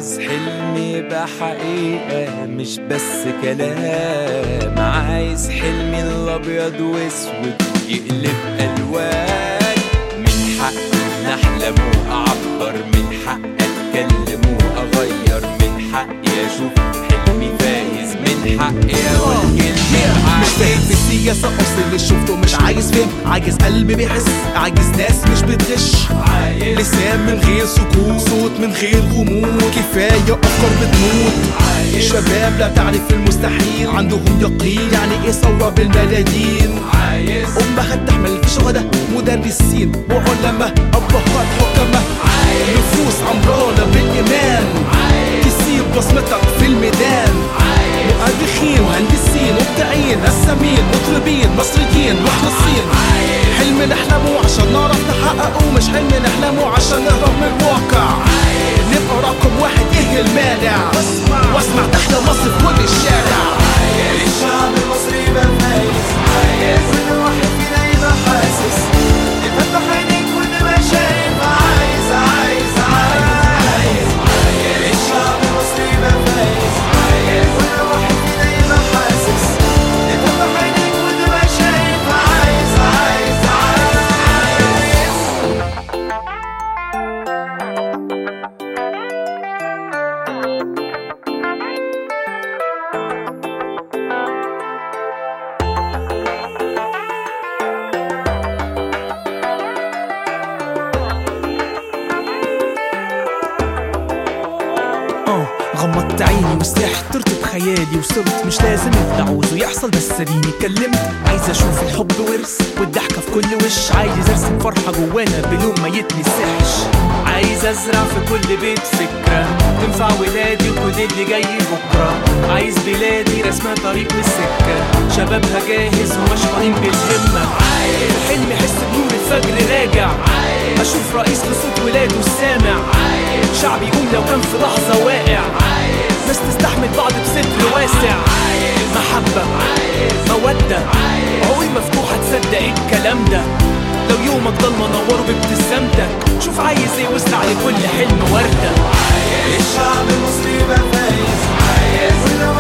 عايز حلم يبقى حقيقة مش بس كلام عايز حلمي الأبيض وأسود يقلب ألوان من حقي أحلم وأعبر من حقي أتكلم وأغير من حقي أشوف حلمي فايز من حقي أقول كلمة مش فاهم في السياسة أصل اللي شفته مش عايز فهم عايز قلب بيحس عايز ناس مش بتغش لسان من غير سكوت صوت من غير غموض كفاية أفكار بتموت شباب لا تعرف المستحيل عندهم يقين يعني إيه ثورة بالملايين أمهات تحمل في شهداء مدرسين وعلماء أبهات حكماء نفوس عمرانة بالإيمان تسيب بصمتك في الميدان مؤرخين مهندسين مبدعين رسامين مطربين مصريين مخلصين حلم نحلمه عشان نعرف نحققه مش حلم نحلمه عشان نهرب من الواقع نبقى رقم واحد ايه المانع واسمع تحيا مصر في كل الشارع الشعب المصري بقى فايز كل واحد فينا يبقى حاسس يفتح عينيك وتبقى شايف عايز عايز عايز الشعب المصري بقى فايز كل واحد فينا يبقى حاسس يفتح عينيك وتبقى شايف عايز عايز عايز اه غمضت عيني وسرحت طرت بخيالي وصرت مش لازم اللي عاوزه يحصل بس اديني اتكلمت عايز اشوف الحب ورث والضحكه في كل وش عايز ارسم فرحه جوانا بلون ما يتمسحش عايز ازرع في كل بيت فكره تنفع ولادي وكل اللي جاي بكره عايز بلادي رسمها طريق والسكه شبابها جاهز ومشحونين بالهمه الحلم يحس بنور الفجر راجع اشوف رئيس لصوت ولاده السامع شعب يقوم لو كان في لحظه واقع ناس تستحمل بعض بصدر واسع محبة مودة عقول مفتوحة تصدق الكلام ده لو يومك ضلمة نوره بابتسامتك شوف عايز ايه واسرع لكل حلم وردة الشعب المصري بقى فايز كل